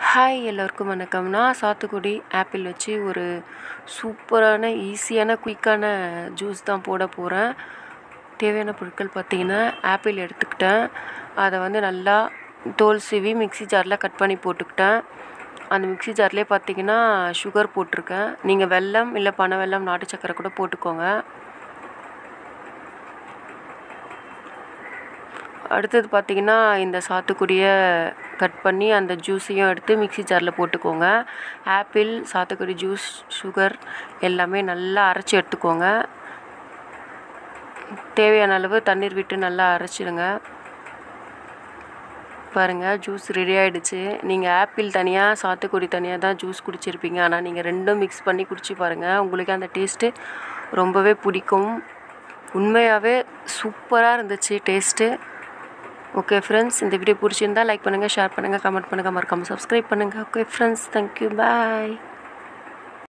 hi எல்லோருக்கும் வணக்கம் நான் சாத்துக்குடி ஆப்பிள் வச்சு ஒரு சூப்பரான ஈஸியான குயிக்கான ஜூஸ் தான் போட போகிறேன் தேவையான பொருட்கள் பார்த்திங்கன்னா ஆப்பிள் எடுத்துக்கிட்டேன் அதை வந்து நல்லா தோல் சீவி மிக்ஸி ஜாரில் கட் பண்ணி போட்டுக்கிட்டேன் அந்த மிக்ஸி ஜார்லேயே பார்த்தீங்கன்னா சுகர் போட்டிருக்கேன் நீங்கள் வெல்லம் இல்லை பனை வெல்லம் நாட்டு சக்கரை கூட போட்டுக்கோங்க அடுத்தது பார்த்திங்கன்னா இந்த சாத்துக்குடியை கட் பண்ணி அந்த ஜூஸையும் எடுத்து மிக்ஸி ஜாரில் போட்டுக்கோங்க ஆப்பிள் சாத்துக்குடி ஜூஸ் சுகர் எல்லாமே நல்லா அரைச்சி எடுத்துக்கோங்க தேவையான அளவு தண்ணீர் விட்டு நல்லா அரைச்சிடுங்க பாருங்கள் ஜூஸ் ரெடி ஆகிடுச்சு நீங்கள் ஆப்பிள் தனியாக சாத்துக்குடி தனியாக தான் ஜூஸ் குடிச்சிருப்பீங்க ஆனால் நீங்கள் ரெண்டும் மிக்ஸ் பண்ணி குடிச்சு பாருங்கள் உங்களுக்கு அந்த டேஸ்ட்டு ரொம்பவே பிடிக்கும் உண்மையாகவே சூப்பராக இருந்துச்சு டேஸ்ட்டு ஓகே ஃப்ரெண்ட்ஸ் இந்த வீடியோ பிடிச்சிருந்தா லைக் பண்ணுங்கள் ஷேர் பண்ணுங்கள் கமெண்ட் பண்ணுங்கள் மறக்காமல் சப்ஸ்கிரைப் பண்ணுங்கள் ஓகே ஃப்ரெண்ட்ஸ் தேங்க்யூ பாய்